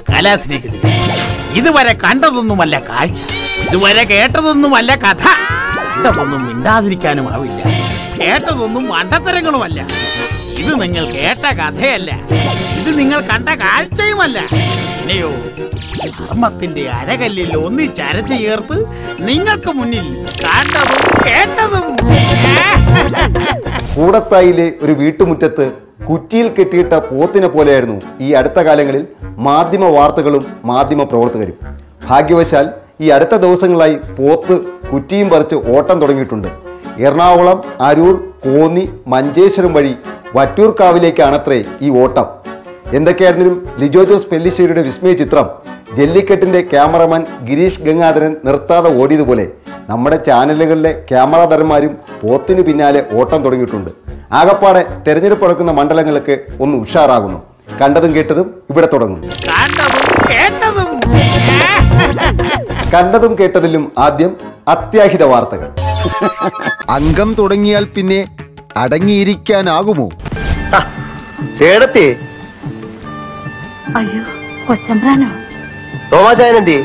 കലാസ്നേഹിതരെ ഇതുവരെ കണ്ടതൊന്നുമല്ല കാഴ്ച ഇതുവരെ കേട്ടതൊന്നുമല്ല കഥ കണ്ടതൊന്നും മിണ്ടാതിരിക്കാനും ആവില്ല കേട്ടതൊന്നും മണ്ടത്തരങ്ങളുമല്ല ഇത് നിങ്ങൾ കേട്ട കഥയല്ല ഇത് നിങ്ങൾ കണ്ട കാഴ്ചയുമല്ല പിന്നെയോ ധർമ്മത്തിന്റെ അരകല്ലിൽ ഒന്നിച്ചരച്ചു ചേർത്ത് നിങ്ങൾക്ക് മുന്നിൽ കണ്ടതും കേട്ടതും കൂടത്തായിലെ ഒരു വീട്ടുമുറ്റത്ത് കുറ്റിയിൽ കെട്ടിയിട്ട പോത്തിനെ പോലെയായിരുന്നു ഈ അടുത്ത കാലങ്ങളിൽ മാധ്യമ വാർത്തകളും മാധ്യമ പ്രവർത്തകരും ഭാഗ്യവശാൽ ഈ അടുത്ത ദിവസങ്ങളായി പോത്ത് കുറ്റിയും പറിച്ച് ഓട്ടം തുടങ്ങിയിട്ടുണ്ട് എറണാകുളം അരൂർ കോന്നി മഞ്ചേശ്വരം വഴി വറ്റൂർക്കാവിലേക്കാണത്രേ ഈ ഓട്ടം എന്തൊക്കെയായിരുന്നാലും ലിജോ ജോസ് പെല്ലിശ്ശേരിയുടെ വിസ്മയ ചിത്രം ജല്ലിക്കെട്ടിന്റെ ക്യാമറമാൻ ഗിരീഷ് ഗംഗാധരൻ നിർത്താതെ ഓടിയതുപോലെ നമ്മുടെ ചാനലുകളിലെ ക്യാമറാധരന്മാരും പോത്തിനു പിന്നാലെ ഓട്ടം തുടങ്ങിയിട്ടുണ്ട് ആകപ്പാടെ തെരഞ്ഞെടുപ്പ് നടക്കുന്ന മണ്ഡലങ്ങൾക്ക് ഒന്ന് ഉഷാറാകുന്നു കണ്ടതും കേട്ടതും ഇവിടെ തുടങ്ങുന്നു കണ്ടതും കേട്ടതും കണ്ടതും കേട്ടതിലും ആദ്യം അത്യാഹിത വാർത്തകൾ അംഗം തുടങ്ങിയാൽ പിന്നെ അടങ്ങിയിരിക്കാനാകുമോ ചേടത്തി അയ്യോ കൊച്ചമ്പ്രാനോ തോമാചായനെന്തി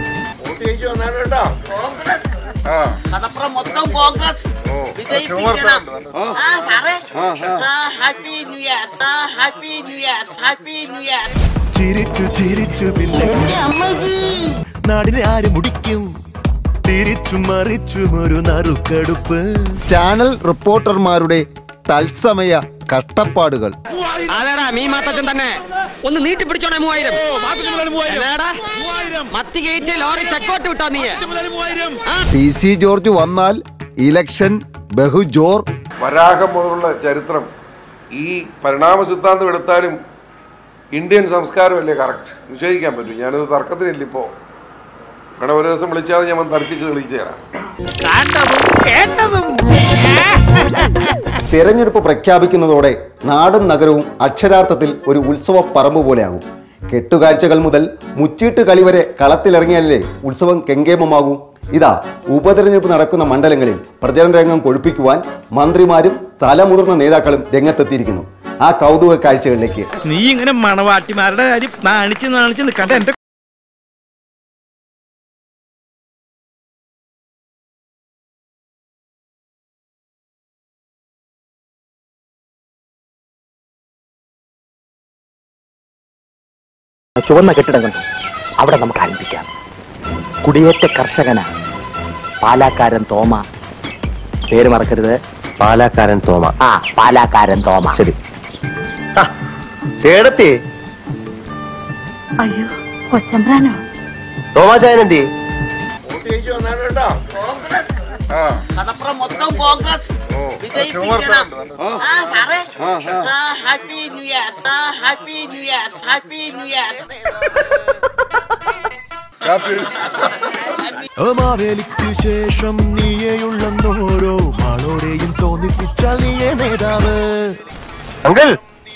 കടപ്പുറം മൊത്തം കോൺഗ്രസ് വിജയിപ്പിക്കണം ആ സാറേ ആ ഹാപ്പി ന്യൂ ഇയർ ആ happy new year happy new year ചിരിച്ചു ചിരിച്ചു പിന്നെ നാടിനെ ആര് മുടിക്കും തിരിച്ചും മറിച്ചും ഒരു നറുക്കെടുപ്പ് ചാനൽ റിപ്പോർട്ടർമാരുടെ തത്സമയ കഷ്ടപ്പാടുകൾ അതേടാ മീ മാത്തച്ഛൻ തന്നെ ഒന്ന് നീട്ടി പിടിച്ചോണേ മൂവായിരം എന്നാടാ? മത്തി ഗേറ്റ് ലോറി തെക്കോട്ട് വിട്ടോ നീ പി സി ജോർജ് വന്നാൽ ഇലക്ഷൻ ബഹുജോർ വരാഹം മുതലുള്ള ചരിത്രം ഈ പരിണാമ സിദ്ധാന്തം എടുത്താലും ഇന്ത്യൻ സംസ്കാരമല്ലേ കറക്റ്റ് നിഷേധിക്കാൻ പറ്റും ഞാനത് തർക്കത്തിനില്ല ഇപ്പോൾ വേണം ഒരു ദിവസം വിളിച്ചാൽ ഞാൻ വന്ന് തർക്കിച്ച് തെളിയിച്ചു തരാം കണ്ടതും കേട്ടതും തെരഞ്ഞെടുപ്പ് പ്രഖ്യാപിക്കുന്നതോടെ നാടും നഗരവും അക്ഷരാർത്ഥത്തിൽ ഒരു ഉത്സവ പറമ്പ് പോലെയാകും കെട്ടുകാഴ്ചകൾ മുതൽ മുച്ചീട്ട് കളി വരെ കളത്തിലിറങ്ങിയാലേ ഉത്സവം കെങ്കേമമാകൂ ഇതാ ഉപതെരഞ്ഞെടുപ്പ് നടക്കുന്ന മണ്ഡലങ്ങളിൽ പ്രചരണ രംഗം കൊഴുപ്പിക്കുവാൻ മന്ത്രിമാരും തലമുതിർന്ന നേതാക്കളും രംഗത്തെത്തിയിരിക്കുന്നു ആ കൗതുക കാഴ്ചകളിലേക്ക് നീ ഇങ്ങനെ മണവാട്ടിമാരുടെ കാര്യം നാണിച്ച് നാണിച്ച് നിൽക്കണ്ട എന്റെ ചുവന്ന കെട്ടിടം കണ്ടു അവിടെ നമുക്ക് ആരംഭിക്കാം കുടിയേറ്റ കർഷകനാണ് പാലാക്കാരൻ തോമ പേര് മറക്കരുത് പാലാക്കാരൻ തോമ ആ പാലാക്കാരൻ തോമ ശരി ചേടത്തി അയ്യോ കൊച്ചമ്പ്രാനോ തോമാചായനെന്തി കോൺഗ്രസ് കടപ്പുറം മൊത്തം കോൺഗ്രസ് വിജയിപ്പിക്കണം ആ സാറേ ആ ഹാപ്പി ന്യൂ ഇയർ ആ happy new year happy new year മാവേലിക്ക് ശേഷം നീയെയുള്ളോരോ ആളോടെയും തോന്നിപ്പിച്ചാൽ നീയേ നേതാവ് അങ്കിൾ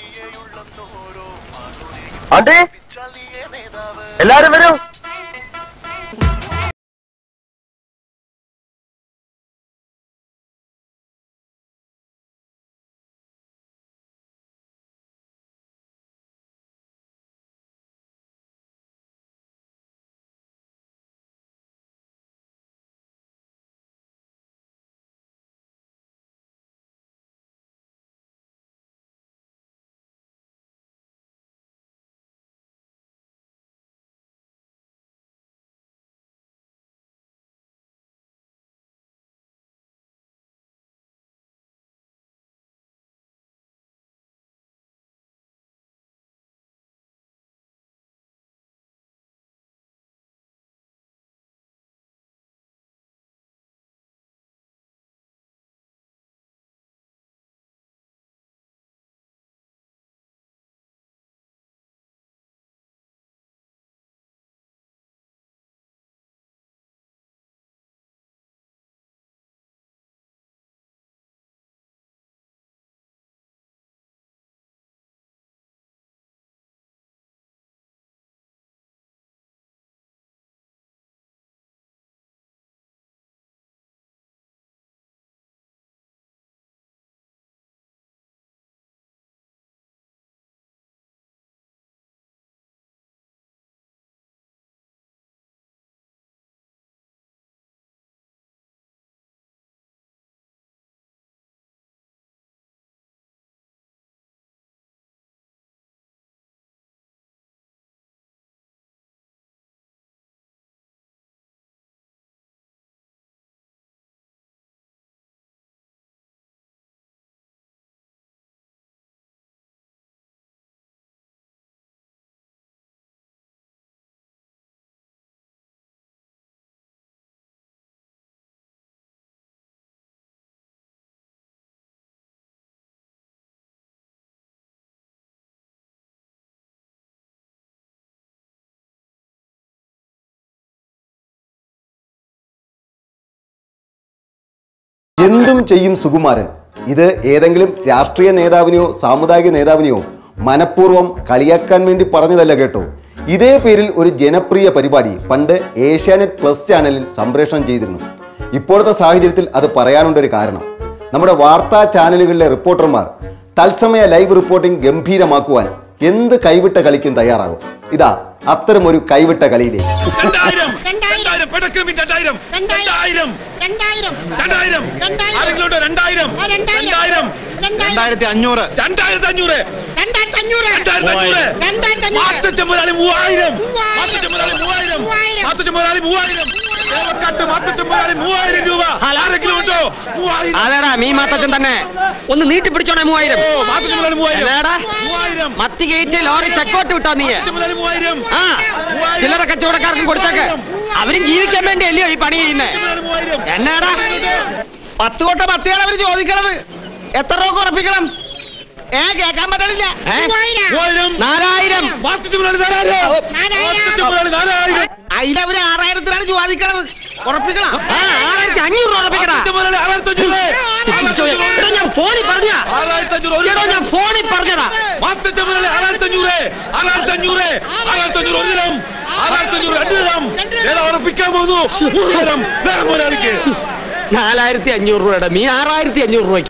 ആണ്ടി എല്ലാരും വരൂ എന്തും ചെയ്യും സുകുമാരൻ ഇത് ഏതെങ്കിലും രാഷ്ട്രീയ നേതാവിനെയോ സാമുദായിക നേതാവിനെയോ മനഃപൂർവ്വം കളിയാക്കാൻ വേണ്ടി പറഞ്ഞതല്ല കേട്ടോ ഇതേ പേരിൽ ഒരു ജനപ്രിയ പരിപാടി പണ്ട് ഏഷ്യാനെറ്റ് പ്ലസ് ചാനലിൽ സംപ്രേഷണം ചെയ്തിരുന്നു ഇപ്പോഴത്തെ സാഹചര്യത്തിൽ അത് പറയാനുണ്ടൊരു കാരണം നമ്മുടെ വാർത്താ ചാനലുകളിലെ റിപ്പോർട്ടർമാർ തത്സമയ ലൈവ് റിപ്പോർട്ടിംഗ് ഗംഭീരമാക്കുവാൻ എന്ത് കൈവിട്ട കളിക്കും തയ്യാറാകും ഇതാ അത്തരമൊരു കൈവിട്ട കളിയിലേക്ക് രണ്ടായിരം രണ്ടായിരം പെടക്കിലോമി രണ്ടായിരം രണ്ടായിരം രണ്ടായിരം രണ്ടായിരം ആരെങ്കിലും ഉണ്ടോ രണ്ടായിരം രണ്ടായിരം രണ്ടായിരത്തി അഞ്ഞൂറ് രണ്ടായിരത്തി അഞ്ഞൂറ് രണ്ടായിരത്തി അഞ്ഞൂറ് രണ്ടായിരത്തി അഞ്ഞൂറ് മാത്തച്ചമ്പരാളി മൂവായിരം മാത്തച്ചമ്പരാളി മൂവായിരം മാത്തച്ചമ്പരാളി മൂവായിരം ദേവക്കാട്ട് മാത്തച്ചമ്പരാളി മൂവായിരം രൂപ ആരെങ്കിലും ഉണ്ടോ മൂവായിരം അതേടാ മീ മാത്തച്ഛൻ തന്നെ ഒന്ന് നീട്ടി പിടിച്ചോണേ മൂവായിരം ഓ, മാത്തച്ചമ്പരാളി മൂവായിരം എന്നേടാ? മൂവായിരം മത്തി കയറ്റി ലോറി തെക്കോട്ട് വിട്ടോ നീ മാത്തച്ചമ്പരാളി മൂവായിരം ആ ചില്ലറ കച്ചവടക്കാർക്കും കൊടുത്തേക്ക് അവരും ജീവിക്കാൻ വേണ്ടി അല്ലയോ ഈ പണി ചെയ്യുന്നേ മൂവായിരം എന്നാടാ പത്ത് കൊട്ട പത്തിയാണ് അവര് ചോദിക്കണത് എത്ര രൂപ ഉറപ്പിക്കണം ഏ കേക്കാൻ പറ്റണില്ല ഏ? മൂവായിരം നാലായിരം മാത്തച്ചമ്പരാളി നാലായിരം മാത്തച്ചമ്പരാളി നാലായിരം അതിലവര് ആറായിരത്തിനാണ് ചോദിക്കണത് ഉറപ്പിക്കണം ആ, ആറായിരത്തി അഞ്ഞൂറ് രൂപ ഉറപ്പിക്കടാ. മാത്തച്ചമ്പരാളി ആറായിരത്തി അഞ്ഞൂറ് എടോ, ഞാൻ ഫോണിൽ പറഞ്ഞ ആറായിരത്തി അഞ്ഞൂറ് എടോ, ഞാൻ ഫോണിൽ പറഞ്ഞതാ മാത്തച്ചമ്പരാളി ആറായിരത്തി അഞ്ഞൂറ് ആറായിരത്തി അഞ്ഞൂറ് ആറായിരത്തി അഞ്ഞൂറ് ഒരു ദിനം ആറായിരത്തി അഞ്ഞൂറ് രണ്ട് ദിനം ഏതാ ഉറപ്പിക്കാൻ പോകുന്നു മൂവായിരം വേഗം മുതലാളിക്ക് നാലായിരത്തി അഞ്ഞൂറ് രൂപയുടെ മീ ആറായിരത്തി അഞ്ഞൂറ് രൂപയ്ക്ക്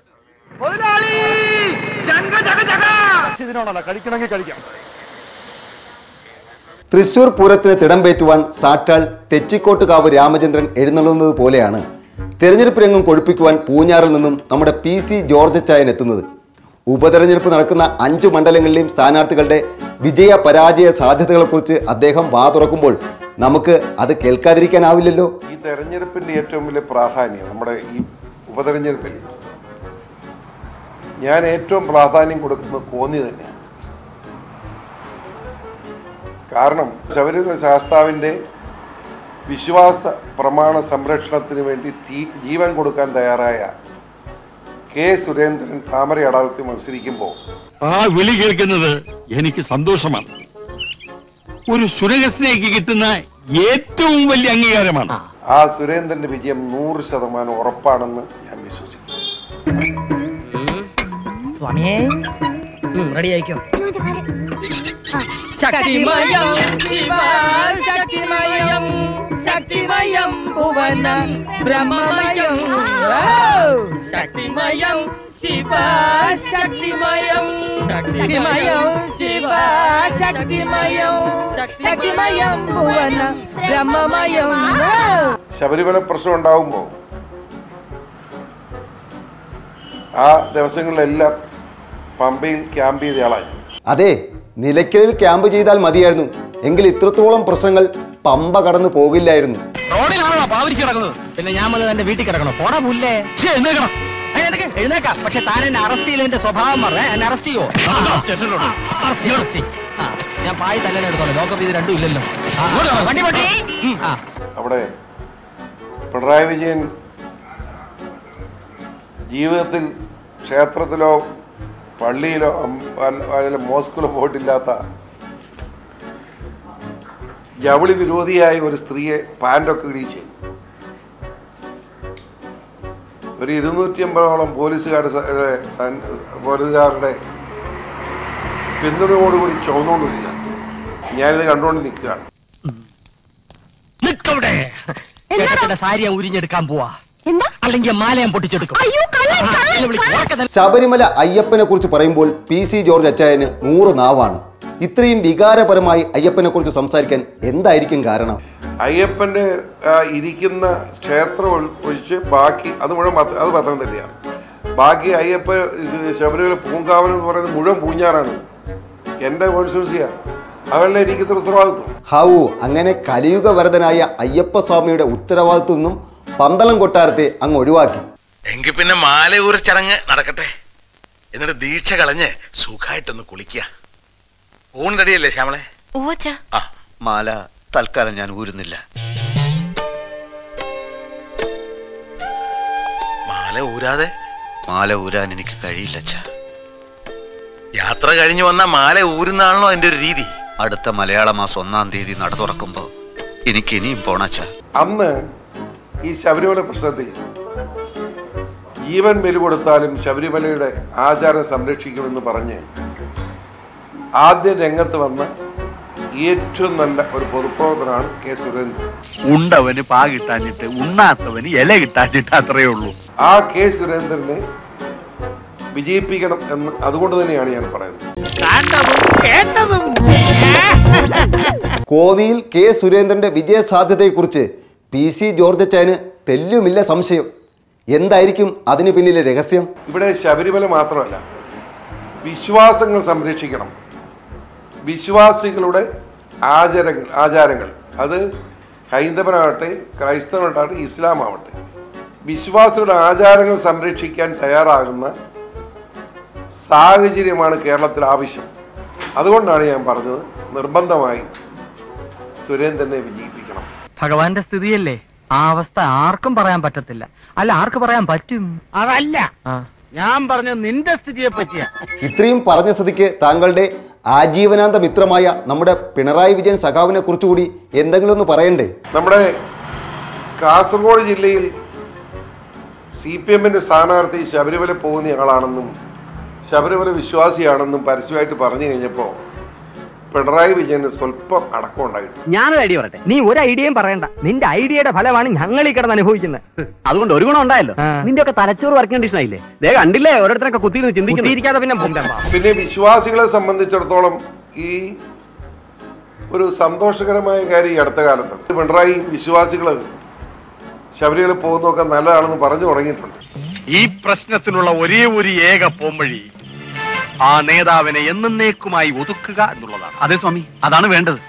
തൃശൂർ പൂരത്തിന് തിടമ്പേറ്റുവാൻ സാക്ഷാൽ തെച്ചിക്കോട്ടുകാവ് രാമചന്ദ്രൻ എഴുന്നള്ളുന്നത് പോലെയാണ് തെരഞ്ഞെടുപ്പ് രംഗം കൊഴുപ്പിക്കുവാൻ പൂഞ്ഞാറിൽ നിന്നും നമ്മുടെ പി സി ജോർജ് ചായൻ എത്തുന്നത് ഉപതെരഞ്ഞെടുപ്പ് നടക്കുന്ന അഞ്ച് മണ്ഡലങ്ങളിലെയും സ്ഥാനാർത്ഥികളുടെ വിജയ പരാജയ സാധ്യതകളെക്കുറിച്ച് അദ്ദേഹം വാ തുറക്കുമ്പോൾ നമുക്ക് അത് കേൾക്കാതിരിക്കാനാവില്ലല്ലോ ഈ തെരഞ്ഞെടുപ്പിൻ്റെ ഏറ്റവും വലിയ പ്രാധാന്യം നമ്മുടെ ഈ ഉപതെരഞ്ഞെടുപ്പിൽ ഞാൻ ഏറ്റവും പ്രാധാന്യം കൊടുക്കുന്നത് കോന്നി തന്നെയാണ് കാരണം ശബരിമല ശാസ്താവിൻ്റെ വിശ്വാസ പ്രമാണ സംരക്ഷണത്തിന് വേണ്ടി തീ ജീവൻ കൊടുക്കാൻ തയ്യാറായ കെ സുരേന്ദ്രൻ താമര അടാൾക്ക് മത്സരിക്കുമ്പോൾ ആ വിളി കേൾക്കുന്നത് എനിക്ക് സന്തോഷമാണ് ഒരു സുരകസ്നേഹിക്ക് കിട്ടുന്ന ഏറ്റവും വലിയ അംഗീകാരമാണ് ആ സുരേന്ദ്രൻ്റെ വിജയം നൂറ് ശതമാനം ഉറപ്പാണെന്ന് ഞാൻ വിശ്വസിക്കുന്നു സ്വാമിയേ റെഡി ആയിക്കോ ശക്തിമയം ശിവ ശക്തിമയം ശക്തിമയം ഭുവന ബ്രഹ്മമയം ശക്തിമയം ശിവ ശക്തിമയം ശക്തിമയം ശിവ ശക്തിമയം ശക്തിമയം ഭുവന ബ്രഹ്മമയം ശബരിമല പ്രശ്നം ഉണ്ടാകുമ്പോൾ ആ ദിവസങ്ങളിലെല്ലാം പമ്പയിൽ ക്യാമ്പ് ചെയ്തയാളാണ് ഞാൻ അതെ നിലയ്ക്കലിൽ ക്യാമ്പ് ചെയ്താൽ മതിയായിരുന്നു എങ്കിൽ ഇത്രത്തോളം പ്രശ്നങ്ങൾ പമ്പ കടന്നു പോകില്ലായിരുന്നു റോഡിലാണോ പാവരിക്ക് കിടക്കുന്നത് പിന്നെ ഞാൻ വന്ന് എന്റെ വീട്ടിൽ കിടക്കണോ പോടാ പുല്ലേ എഴുന്നേക്കണം എഴുന്നേക്കാം പക്ഷെ താൻ എന്നെ അറസ്റ്റ് ചെയ്തതിന്റെ സ്വഭാവം പറഞ്ഞേ എന്നെ അറസ്റ്റ് ചെയ്യോ അറസ്റ്റ് ചെയ്യ്. ആ, ഞാൻ പായി തല്ലനെ എടുത്തോളാം ലോകം ഇത് രണ്ടും ഇല്ലല്ലോ ആ, ആ, വണ്ടി പോട്ടെ ആ അവിടെ പിണറായി വിജയൻ ജീവിതത്തിൽ ക്ഷേത്രത്തിലോ പള്ളിയിലോ അം- അല്ല- അല്ലെങ്കിൽ മോസ്കിലോ പോയിട്ടില്ലാത്ത ജവളി വിരോധിയായ ഒരു സ്ത്രീയെ പാൻറ്റൊക്കെ ഇടിച്ച് ഒരു ഇരുന്നൂറ്റി അമ്പതോളം പോലീസുകാരുടെ സ- ടെ സൻ- പോലീസുകാരുടെ പിന്തുണയോടുകൂടി ചുവന്നുകൊണ്ടിരിക്കുക ഞാനിത് കണ്ടുകൊണ്ട് നിൽക്കുകയാണ് നിക്കവിടെ ചേട്ടത്തിന്റെ സാരി ഞാൻ ഉരിഞ്ഞെടുക്കാൻ പോവാ അല്ലെങ്കിൽ മാലയം പൊട്ടിച്ചെടുക്കും ആ, എന്നെ വിളിക്ക്. ഉറക്കെ തന്നെ. ശബരിമല അയ്യപ്പനെ കുറിച്ച് പറയുമ്പോൾ പി സി ജോർജ് അച്ചായന് നൂറ് നാവാണ് ഇത്രയും വികാരപരമായി അയ്യപ്പനെ കുറിച്ച് സംസാരിക്കാൻ എന്തായിരിക്കും കാരണം അയ്യപ്പൻ്റെ ആ, ഇരിക്കുന്ന ക്ഷേത്രം ഒഴി- ഒഴിച്ച് ബാക്കി അത് മുഴുവൻ പത്ത- അത് പത്തനംതിട്ടയാണ് ബാക്കി അയ്യപ്പ ശബരിമല പൂങ്കാവനം എന്ന് പറയുന്നത് മുഴുവൻ പൂഞ്ഞാറാണ് എൻ്റെ കോൺസ്റ്റിറ്റ്യൂൻസിയാണ് അവരുടെ ഇരിക്കുന്ന ഉത്തരവാദിത്വം ഹാവു അങ്ങനെ കലിയുഗ വരദനായ അയ്യപ്പ സ്വാമിയുടെ ഉത്തരവാദിത്വം നിന്നും പന്തളം കൊട്ടാരത്തെ അങ്ങ് ഒഴിവാക്കി എങ്കിൽ പിന്നെ മാലയൂർ ചടങ്ങ് നടക്കട്ടെ എന്നിട്ട് ദീക്ഷ കളഞ്ഞ് സുഖമായിട്ടൊന്ന് കുളിക്കുക ഊൺ റെഡിയല്ലേ ശ്യാമളെ ഉവച്ച ആ മാല തൽക്കാലം ഞാൻ ഊരുന്നില്ല മാല ഊരാതെ മാല ഊരാൻ എനിക്ക് കഴിയില്ല അച്ഛാ യാത്ര കഴിഞ്ഞു വന്ന മാല ഊരുന്നാണല്ലോ എൻ്റെ ഒരു രീതി അടുത്ത മലയാള മാസം ഒന്നാം തീയതി നട തുറക്കുമ്പോ എനിക്ക് ഇനിയും പോണച്ചാ അന്ന് ഈ ശബരിമല പ്രശ്നത്തിൽ ജീവൻ ബലി കൊടുത്താലും ശബരിമലയുടെ ആചാരം സംരക്ഷിക്കുമെന്ന് പറഞ്ഞ് ആദ്യം രംഗത്ത് വന്ന ഏറ്റവും നല്ല ഒരു പൊതുപ്രവർത്തനമാണ് കെ സുരേന്ദ്രൻ ഉണ്ടവന് പാ കിട്ടാഞ്ഞിട്ട് ഉണ്ണാത്തവന് ഇല കിട്ടാഞ്ഞിട്ട് അത്രയേ ഉള്ളൂ ആ കെ സുരേന്ദ്രനെ വിജയിപ്പിക്കണം എന്ന് അതുകൊണ്ട് തന്നെയാണ് ഞാൻ പറയുന്നത് കണ്ടതും കേട്ടതും കോന്നിയിൽ കെ സുരേന്ദ്രന്റെ വിജയ സാധ്യതയെക്കുറിച്ച് പി സി ജോർജച്ചായന് തെല്ലുമില്ല സംശയം എന്തായിരിക്കും അതിന് പിന്നിലെ രഹസ്യം ഇവിടെ ശബരിമല മാത്രമല്ല വിശ്വാസങ്ങൾ സംരക്ഷിക്കണം വിശ്വാസികളുടെ ആചാരങ്ങൾ ആചാരങ്ങൾ അത് ഹൈന്ദവനാവട്ടെ ക്രൈസ്തവനാവട്ടെ ഇസ്ലാം ആവട്ടെ വിശ്വാസികളുടെ ആചാരങ്ങൾ സംരക്ഷിക്കാൻ തയ്യാറാകുന്ന സാഹചര്യമാണ് കേരളത്തിൽ ആവശ്യം അതുകൊണ്ടാണ് ഞാൻ പറഞ്ഞത് നിർബന്ധമായി സുരേന്ദ്രനെ വിജയിപ്പിക്കണം ഭഗവാന്റെ സ്ഥിതിയല്ലേ ആ അവസ്ഥ ആർക്കും പറയാൻ പറ്റത്തില്ല അല്ല ആർക്ക് പറയാൻ പറ്റും അതല്ല ഞാൻ പറഞ്ഞ നിന്റെ സ്ഥിതിയെ പറ്റിയ ഇത്രയും പറഞ്ഞ സ്ഥിതിക്ക് താങ്കളുടെ ആജീവനാന്ത മിത്രമായ നമ്മുടെ പിണറായി വിജയൻ സഖാവിനെ കുറിച്ചുകൂടി എന്തെങ്കിലും ഒന്ന് പറയണ്ടേ നമ്മുടെ കാസർഗോഡ് ജില്ലയിൽ സി പി എമ്മിൻ്റെ സ്ഥാനാർത്ഥി ശബരിമല പോകുന്ന ആളാണെന്നും ശബരിമല വിശ്വാസിയാണെന്നും പരസ്യമായിട്ട് പറഞ്ഞു കഴിഞ്ഞപ്പോൾ പിണറായി വിജയന് സ്വല്പം അടക്കം ഉണ്ടായിട്ട് ഞാനൊരു ഐഡിയ പറയട്ടെ നീ ഒരു ഐഡിയയും പറയണ്ട നിന്റെ ഐഡിയയുടെ ഫലമാണ് ഞങ്ങൾ ഈ കിടന്ന് അനുഭവിക്കുന്നത് അതുകൊണ്ട് ഒരു ഗുണം ഉണ്ടായല്ലോ നിന്റെ ഒക്കെ തലച്ചോറ് വർക്ക് കണ്ടീഷൻ ആയില്ലേ ദേ കണ്ടില്ലേ ഓരോരുത്തരൊക്കെ കുത്തി ചിന്തിക്കാതെ പിന്നെ പിന്നെ വിശ്വാസികളെ സംബന്ധിച്ചിടത്തോളം ഈ ഒരു സന്തോഷകരമായ കാര്യം ഈ അടുത്ത കാലത്ത് പിണറായി വിശ്വാസികൾ ശബരിമല പോകുന്നതൊക്കെ നല്ലതാണെന്ന് പറഞ്ഞു തുടങ്ങിയിട്ടുണ്ട് ഈ പ്രശ്നത്തിനുള്ള ഒരേ ഒരു ഏക പോംവഴി ആ നേതാവിനെ എന്നേക്കുമായി ഒതുക്കുക എന്നുള്ളതാണ് അതെ സ്വാമി അതാണ് വേണ്ടത്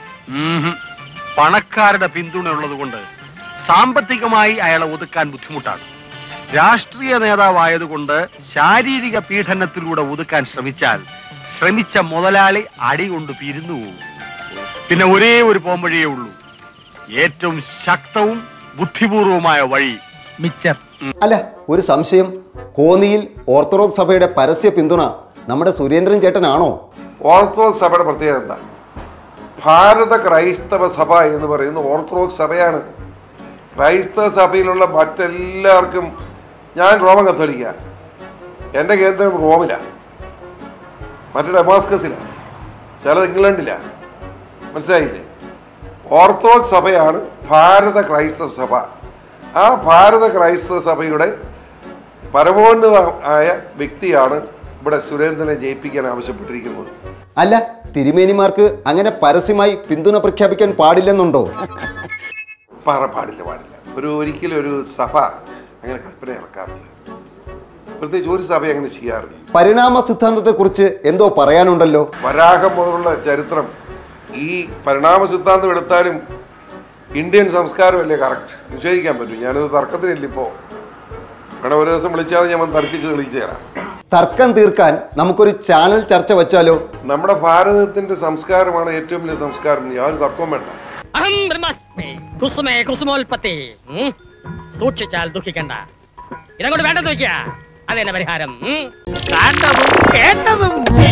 പണക്കാരുടെ പിന്തുണ ഉള്ളതുകൊണ്ട് സാമ്പത്തികമായി അയാളെ ഒതുക്കാൻ ബുദ്ധിമുട്ടാണ് രാഷ്ട്രീയ നേതാവായതുകൊണ്ട് ശാരീരിക പീഡനത്തിലൂടെ ഒതുക്കാൻ ശ്രമിച്ചാൽ ശ്രമിച്ച മുതലാളി അടി കൊണ്ട് പിരിന്നു പോകും പിന്നെ ഒരേ ഒരു പോംവഴിയേ ഉള്ളൂ ഏറ്റവും ശക്തവും ബുദ്ധിപൂർവമായ വഴി മിച്ചർ അല്ല ഒരു സംശയം കോന്നിയിൽ ഓർത്തഡോക്സ് സഭയുടെ പരസ്യ പിന്തുണ നമ്മുടെ സുരേന്ദ്രൻ ചേട്ടനാണോ ഓർത്തഡോക്സ് സഭയുടെ പ്രത്യേകത എന്താ ഭാരത ക്രൈസ്തവ സഭ എന്ന് പറയുന്നത് ഓർത്തഡോക്സ് സഭയാണ് ക്രൈസ്തവ സഭയിലുള്ള മറ്റെല്ലാവർക്കും ഞാൻ റോമൻ കത്തോലിക്ക എൻ്റെ കേന്ദ്രം റോമിലാണ് മറ്റു ഡെമാസ്കസിലാണ് ചിലത് ഇംഗ്ലണ്ടിലാണ് മനസ്സിലായില്ലേ ഓർത്തഡോക്സ് സഭയാണ് ഭാരത ക്രൈസ്തവ സഭ ആ ഭാരത ക്രൈസ്തവ സഭയുടെ പരമോന്നതമായ വ്യക്തിയാണ് ഇവിടെ സുരേന്ദ്രനെ ജയിപ്പിക്കാൻ ആവശ്യപ്പെട്ടിരിക്കുന്നത് അല്ല തിരുമേനിമാർക്ക് അങ്ങനെ പരസ്യമായി പിന്തുണ പ്രഖ്യാപിക്കാൻ പാടില്ലെന്നുണ്ടോ പറ പാടില്ല പാടില്ല ഒരു ഒരിക്കലും ഒരു സഭ അങ്ങനെ കൽപ്പന ഇറക്കാറില്ല പ്രത്യേകിച്ച് ഒരു സഭ അങ്ങനെ ചെയ്യാറില്ല പരിണാമ സിദ്ധാന്തത്തെക്കുറിച്ച് എന്തോ പറയാനുണ്ടല്ലോ വരാഹം മുതലുള്ള ചരിത്രം ഈ പരിണാമ സിദ്ധാന്തം എടുത്താലും ഇന്ത്യൻ സംസ്കാരമല്ലേ കറക്റ്റ് നിഷേധിക്കാൻ പറ്റും ഞാനത് തർക്കത്തിനില്ല ഇപ്പോൾ വേണം ഒരു ദിവസം വിളിച്ചാൽ ഞാൻ വന്ന് തർക്കിച്ച് തെളിയിച്ചു തരാം തർക്കം തീർക്കാൻ നമുക്കൊരു ചാനൽ ചർച്ച വെച്ചാലോ നമ്മുടെ ഭാരതത്തിന്റെ സംസ്കാരമാണ് ഏറ്റവും വലിയ സംസ്കാരം യാതൊരു തർക്കവും വേണ്ട അഹം ബ്രഹ്മസ്മി കുസുമേ കുസുമോൽപത്തി ഉം. സൂക്ഷിച്ചാൽ ദുഃഖിക്കണ്ട ഇതങ്ങോട്ട് വേണ്ടെന്ന് വെക്കുക അതെന്നെ പരിഹാരം ഉം. കണ്ടതും കേട്ടതും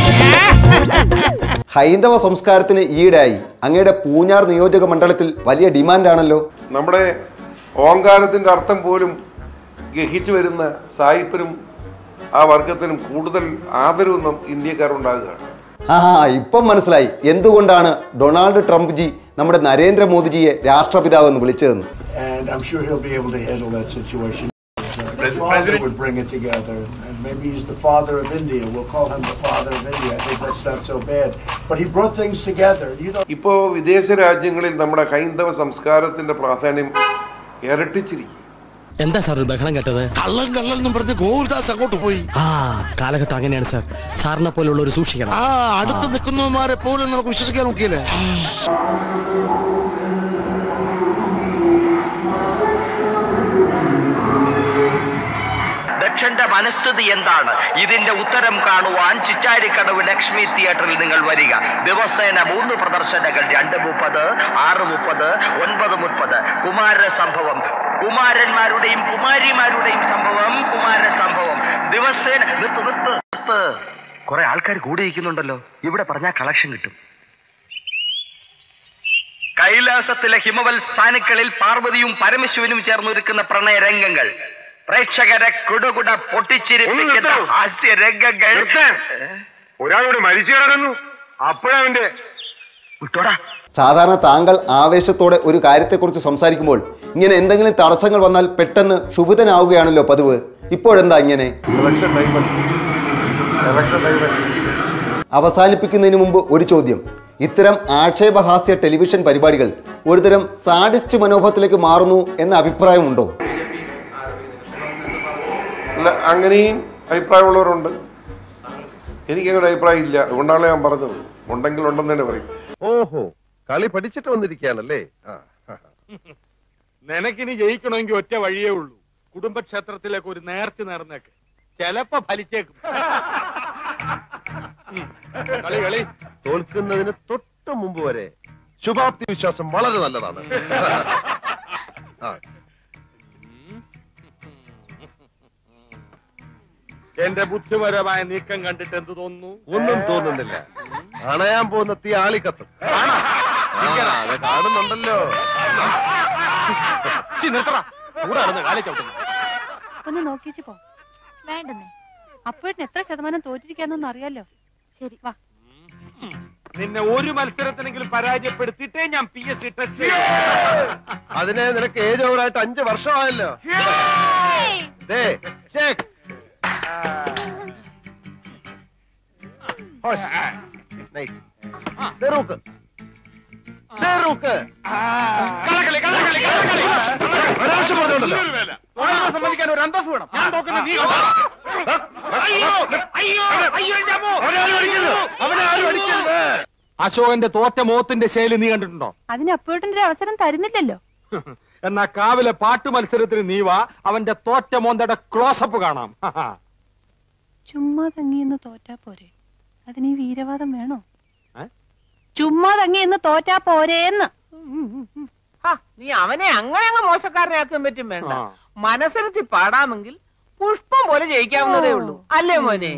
ഹൈന്ദവ സംസ്കാരത്തിന് ഈടായി അങ്ങയുടെ പൂഞ്ഞാർ നിയോജക മണ്ഡലത്തിൽ വലിയ ഡിമാൻഡാണല്ലോ നമ്മുടെ ഓങ്കാരത്തിന്റെ അർത്ഥം പോലും ഗ്രഹിച്ചു വരുന്ന സായിപ്പനും ആ വർഗത്തിനും കൂടുതൽ ആദരവ് നം- ഇന്ത്യക്കാരുണ്ടാകുകയാണ് ആ ഇപ്പം മനസ്സിലായി എന്തുകൊണ്ടാണ് ഡൊണാൾഡ് ട്രംപ് ജി നമ്മുടെ നരേന്ദ്രമോദിജിയെ രാഷ്ട്രപിതാവ് എന്ന് വിളിച്ചതെന്ന് and I'm sure he'll be able to handle that situation. The Pres- father President- would bring it together, and maybe he's the father of India. We'll call him the father of India. I think that's not so bad. But he brought things together. You know. ഇപ്പോൾ വിദേശ രാജ്യങ്ങളിൽ നമ്മുടെ ഹൈന്ദവ സംസ്കാരത്തിന്റെ പ്രാധാന്യം ഇരട്ടിച്ചിരിക്കും എന്താ sir ഒരു ബഹളം കേട്ടത് കള്ളൻ കള്ളൻ എന്നും പറഞ്ഞ് ഗോകുൽദാസ് അങ്ങോട്ട് പോയി ആ കാലഘട്ടം അങ്ങനെയാണ് സാർ സാറിനെ പോലുള്ള ഒരു സൂക്ഷിക്കണം ആ അടുത്ത് നിൽക്കുന്നവന്മാരെ പോലും നമുക്ക് വിശ്വസിക്കാൻ നോക്കിയില്ലേ ദക്ഷന്റെ മനസ്ഥിതി എന്താണ് ഇതിന്റെ ഉത്തരം കാണുവാൻ ചിറ്റാരിക്കടവ് ലക്ഷ്മി തിയേറ്ററിൽ നിങ്ങൾ വരിക ദിവസേന മൂന്ന് പ്രദർശനങ്ങൾ രണ്ട് മുപ്പത് ആറ് മുപ്പത് ഒൻപത് മുപ്പത് കുമാര സംഭവം കുമാരന്മാരുടെയും കുമാരിമാരുടെയും സംഭവം കുമാര സംഭവം ദിവസേന നിർത്ത് നിർത്ത് നിർത്ത് കുറെ ആൾക്കാർ കൂടിയിരിക്കുന്നുണ്ടല്ലോ ഇവിടെ പറഞ്ഞാൽ കളക്ഷൻ കിട്ടും കൈലാസത്തിലെ ഹിമവൽ സ്ഥാനുക്കളിൽ പാർവതിയും പരമശിവനും ചേർന്നൊരുക്കുന്ന പ്രണയ രംഗങ്ങൾ പ്രേക്ഷകരെ കുടുകുട പൊട്ടിച്ചിരിപ്പിക്കുന്ന ഹാസ്യ രംഗങ്ങൾ ഒരാളോട് മരിച്ചു കിടക്കുന്നു അപ്പോഴവന്റെ വിട്ടോടാ സാധാരണ താങ്കൾ ആവേശത്തോടെ ഒരു കാര്യത്തെക്കുറിച്ച് സംസാരിക്കുമ്പോൾ ഇങ്ങനെ എന്തെങ്കിലും തടസ്സങ്ങൾ വന്നാൽ പെട്ടെന്ന് ക്ഷുഭിതനാവുകയാണല്ലോ പതിവ് ഇപ്പോഴെന്താ ഇങ്ങനെ ഇലക്ഷൻ ടൈമല്ല ഇലക്ഷൻ ടൈമല്ല അവസാനിപ്പിക്കുന്നതിന് മുമ്പ് ഒരു ചോദ്യം ഇത്തരം ആക്ഷേപഹാസ്യ ടെലിവിഷൻ പരിപാടികൾ ഒരുതരം സാഡിസ്റ്റ് മനോഭാവത്തിലേക്ക് മാറുന്നു എന്ന അഭിപ്രായമുണ്ടോ അല്ല അങ്ങനെയും അഭിപ്രായമുള്ളവരുണ്ട് എനിക്കങ്ങനെ അഭിപ്രായം ഇല്ല അതുകൊണ്ടാണ് ഞാൻ പറഞ്ഞത് ഉണ്ടെങ്കിൽ ഉണ്ടെന്ന് തന്നെ പറയും ഓഹോ കളി പഠിച്ചിട്ട് വന്നിരിക്കുകയാണല്ലേ ആ, ആ. നിനക്കിനി ജയിക്കണമെങ്കിൽ ഒറ്റ വഴിയേ ഉള്ളൂ കുടുംബക്ഷേത്രത്തിലേക്ക് ഒരു നേർച്ച നേർന്നേക്ക് ചെലപ്പോ ഫലിച്ചേക്കും ഉം. കളി കളി തോൽക്കുന്നതിന് തൊട്ട് മുമ്പ് വരെ ശുഭാപ്തി വിശ്വാസം വളരെ നല്ലതാണ് ആ. എന്റെ ബുദ്ധിപരമായ നീക്കം കണ്ടിട്ട് എന്ത് തോന്നുന്നു ഒന്നും തോന്നുന്നില്ല അണയാൻ പോകുന്ന തീ ആളിക്കത്തും ആ, അത് കാണുന്നുണ്ടല്ലോ ചി, നിർത്തടാ. ചൂടാറുന്നു കാലി ചവിട്ടുന്നു ഒന്ന് നോക്കിച്ചു പോ വേണ്ടെന്നേ അപ്പോഴത്തിന് എത്ര ശതമാനം തോറ്റിരിക്കാന്നൊന്നും അറിയാലോ ശരി വാ നിന്നെ ഒരു മത്സരത്തിനെങ്കിലും പരാജയപ്പെടുത്തിയിട്ടേ ഞാൻ പി എസ് സി ടെസ്റ്റ് അതിനെ നിനക്ക് ഏജ് ഓവറായിട്ട് അഞ്ച് വർഷമായല്ലോ ദേ, check. ഹോഷ്. Nice. ദേ റൂക്ക്. ദേ റൂക്ക്. അനാവശ്യം പറഞ്ഞോണ്ടല്ലോ. സമ്മതിക്കാൻ ഒരു അന്തസ് വേണം ഞാൻ തോക്കുന്ന നീ കണ്ടോ? അയ്യോ അയ്യോ അയ്യോ എൻ്റെ അമ്മോ. അവനെ ആരും അടിക്കരുത്. അശോകന്റെ തോറ്റ മോത്തിന്റെ ശൈലി നീ കണ്ടിട്ടുണ്ടോ അതിന് അപ്പോഴത്തിന്റെ ഒരു അവസരം തരുന്നില്ലല്ലോ എന്നാ കാവിലെ പാട്ട് മത്സരത്തിന് നീ വാ അവന്റെ തോറ്റ മോന്തയുടെ ക്ലോസപ്പ് കാണാം ചുമ്മാ തങ്ങിയെന്ന് തോറ്റാ പോരെ അതിന് ഈ വീരവാദം വേണോ ഏ? ചുമ്മാ തങ്ങിയെന്ന് തോറ്റാ പോരേന്ന് നീ അവനെ അങ്ങനെ അങ്ങ് മോശക്കാരനാക്കാൻ പറ്റും വേണ്ട ആ. മനസ്സിലത്തി പാടാമെങ്കിൽ പുഷ്പം പോലെ ജയിക്കാവുന്നതേ ഉള്ളൂ അല്ലേ മോനെ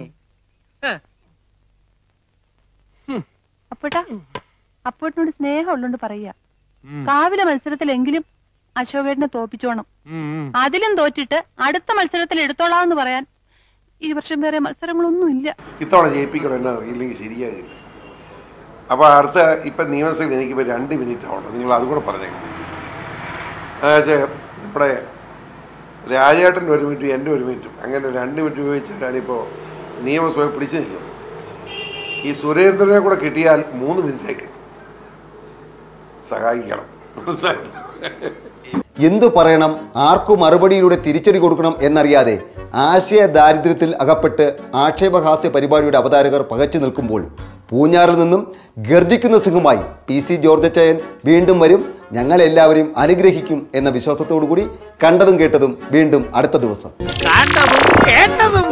അപ്പോട്ടാ അപ്പോട്ടിനോട് സ്നേഹം ഉള്ളോണ്ട് പറയാ കാവിലെ മത്സരത്തിലെങ്കിലും അശോകേട്ടനെ തോപ്പിച്ചോണം അതിലും തോറ്റിട്ട് അടുത്ത മത്സരത്തിൽ എടുത്തോളാന്ന് പറയാൻ ഈ വർഷം വേറെ മത്സരങ്ങളൊന്നും ഇല്ല ഇത്തവണ ജയിപ്പിക്കണം എന്നാ ഇല്ലെങ്കിൽ ശരിയാകില്ല അപ്പോൾ അടുത്ത ഇപ്പം നിയമസഭയിൽ എനിക്കിപ്പോൾ രണ്ട് മിനിറ്റ് ആവട്ടെ നിങ്ങൾ അതും കൂടെ പറഞ്ഞേക്കാം എന്നുവെച്ചാൽ നമ്മുടെ രാജേട്ടൻ്റെ ഒരു മിനിറ്റും എൻ്റെ ഒരു മിനിറ്റും അങ്ങനെ രണ്ട് മിനിറ്റ് ഉപയോഗിച്ച് ഞാനിപ്പോൾ നിയമസഭ പിടിച്ചു നിൽക്കുന്നു ഈ സുരേന്ദ്രനെ കൂടെ കിട്ടിയാൽ മൂന്ന് മിനിറ്റായി കിട്ടും സഹായിക്കണം മനസ്സിലായില്ല എന്തു പറയണം ആർക്കു മറുപടിയിലൂടെ തിരിച്ചടി കൊടുക്കണം എന്നറിയാതെ ആശയ ദാരിദ്ര്യത്തിൽ അകപ്പെട്ട് ആക്ഷേപഹാസ്യ പരിപാടിയുടെ അവതാരകർ പകച്ചു നിൽക്കുമ്പോൾ പൂഞ്ഞാറിൽ നിന്നും ഗർജിക്കുന്ന സിംഹമായി പി സി ജോർജച്ചയൻ വീണ്ടും വരും ഞങ്ങളെല്ലാവരെയും അനുഗ്രഹിക്കും എന്ന വിശ്വാസത്തോടു കൂടി കണ്ടതും കേട്ടതും വീണ്ടും അടുത്ത ദിവസം കേട്ടതും